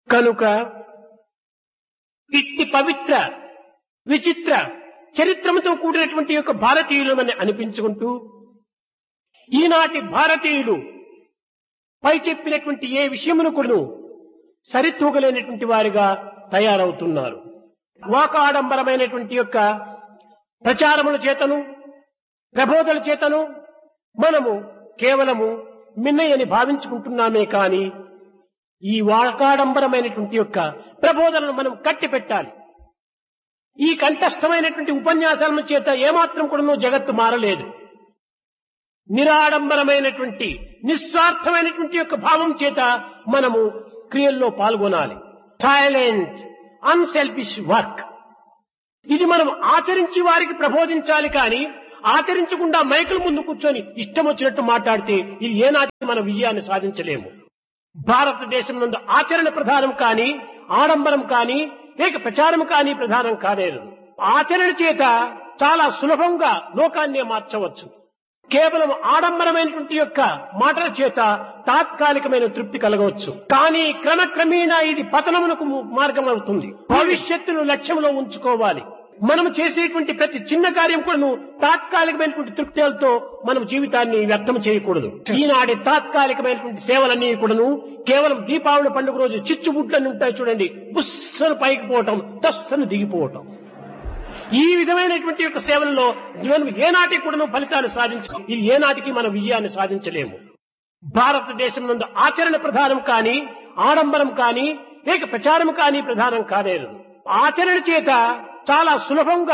కనుక ఇట్టి పవిత్ర విచిత్ర చరిత్రముతో కూడినటువంటి యొక్క భారతీయులమని అనిపించుకుంటూ ఈనాటి భారతీయులు పై చెప్పినటువంటి ఏ విషయమును కూడా సరితూగలేనటువంటి వారిగా తయారవుతున్నారు వాకాడంబరమైనటువంటి యొక్క ప్రచారముల చేతను ప్రబోధల చేతను మనము కేవలము మిన్నయ్యని భావించుకుంటున్నామే కాని ఈ వాకాడంబరమైనటువంటి యొక్క ప్రబోధనను మనం కట్టి పెట్టాలి ఈ కంఠస్థమైనటువంటి ఉపన్యాసాల చేత ఏమాత్రం కూడా జగత్తు మారలేదు నిరాడంబరమైనటువంటి నిస్వార్థమైనటువంటి యొక్క భావం చేత మనము క్రియల్లో పాల్గొనాలి సైలెంట్ అన్సెల్ఫిష్ వర్క్ ఇది మనం ఆచరించి వారికి ప్రబోధించాలి కానీ ఆచరించకుండా మైకుల ముందు కూర్చొని ఇష్టం వచ్చినట్టు మాట్లాడితే ఇది ఏనాటికి మన విజయాన్ని సాధించలేము భారతదేశం నందు ఆచరణ ప్రధానం కానీ ఆడంబరం కానీ లేక ప్రచారం కానీ ప్రధానం కాలేదు ఆచరణ చేత చాలా సులభంగా లోకాన్నే మార్చవచ్చు కేవలం ఆడంబరమైనటువంటి యొక్క మాటల చేత తాత్కాలికమైన తృప్తి కలగవచ్చు కానీ క్రమక్రమేణా ఇది పతనమునకు మార్గం అవుతుంది భవిష్యత్తును లక్ష్యంలో ఉంచుకోవాలి మనం చేసేటువంటి ప్రతి చిన్న కార్యం కూడా తాత్కాలికమైనటువంటి తృప్తులతో మనం జీవితాన్ని వ్యర్థం చేయకూడదు ఈనాటి తాత్కాలికమైనటువంటి సేవలన్నీ కూడాను కేవలం దీపావళి పండుగ రోజు చిచ్చుబుడ్లన్నీ ఉంటాయి చూడండి బుస్సను పైకి పోవటం తస్సను దిగిపోవటం ఈ విధమైనటువంటి యొక్క సేవల్లో మనం ఏనాటికి కూడా ఫలితాలు సాధించ ఇది ఏనాటికి మన విజయాన్ని సాధించలేము భారతదేశం నందు ఆచరణ ప్రధానం కానీ ఆడంబరం కానీ లేక ప్రచారం కానీ ప్రధానం కాలేదు ఆచరణ చేత చాలా సులభంగా